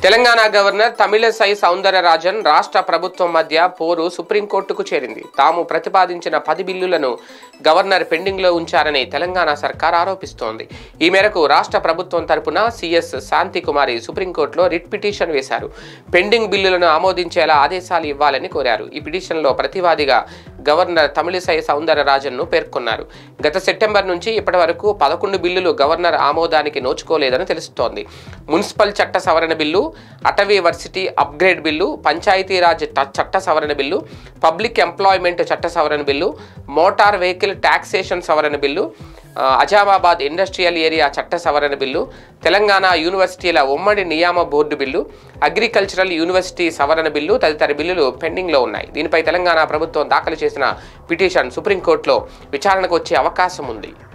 Telangana governor Tamilisai Soundararajan రాష్ట్ర ప్రభుత్వం మధ్య పోరు సుప్రీంకోర్టుకు చేరింది తాము ప్రతిపాదించిన పది బిల్లులను గవర్నర్ పెండింగ్లో ఉంచారని తెలంగాణ సర్కార్ ఆరోపిస్తోంది ఈ మేరకు రాష్ట్ర ప్రభుత్వం తరపున సిఎస్ శాంతికుమారి సుప్రీంకోర్టులో రిట్ పిటిషన్ వేశారు పెండింగ్ బిల్లులను ఆమోదించేలా ఆదేశాలు ఇవ్వాలని కోరారు ఈ పిటిషన్లో ప్రతివాదిగా గవర్నర్ తమిళిసై సౌందరరాజన్ను పేర్కొన్నారు గత సెప్టెంబర్ నుంచి ఇప్పటి వరకు పదకొండు బిల్లులు గవర్నర్ ఆమోదానికి నోచుకోలేదని తెలుస్తోంది మున్సిపల్ చట్ట సవరణ బిల్లు అటవీ వర్సిటీ అప్గ్రేడ్ బిల్లు పంచాయతీరాజ్ ట- చట్ట సవరణ బిల్లు పబ్లిక్ ఎంప్లాయ్మెంట్ చట్ట సవరణ బిల్లు మోటార్ వెహికల్ ట్యాక్సేషన్ సవరణ బిల్లు ఆ, అజామాబాద్ ఇండస్ట్రియల్ ఏరియా చట్ట సవరణ బిల్లు తెలంగాణ యూనివర్సిటీల ఉమ్మడి నియామ బోర్డు బిల్లు అగ్రికల్చరల్ యూనివర్సిటీ సవరణ బిల్లు తదితర బిల్లులు పెండింగ్లో ఉన్నాయి దీనిపై తెలంగాణ ప్రభుత్వం దాఖలు చేసిన పిటిషన్ సుప్రీంకోర్టులో విచారణకు వచ్చే అవకాశం ఉంది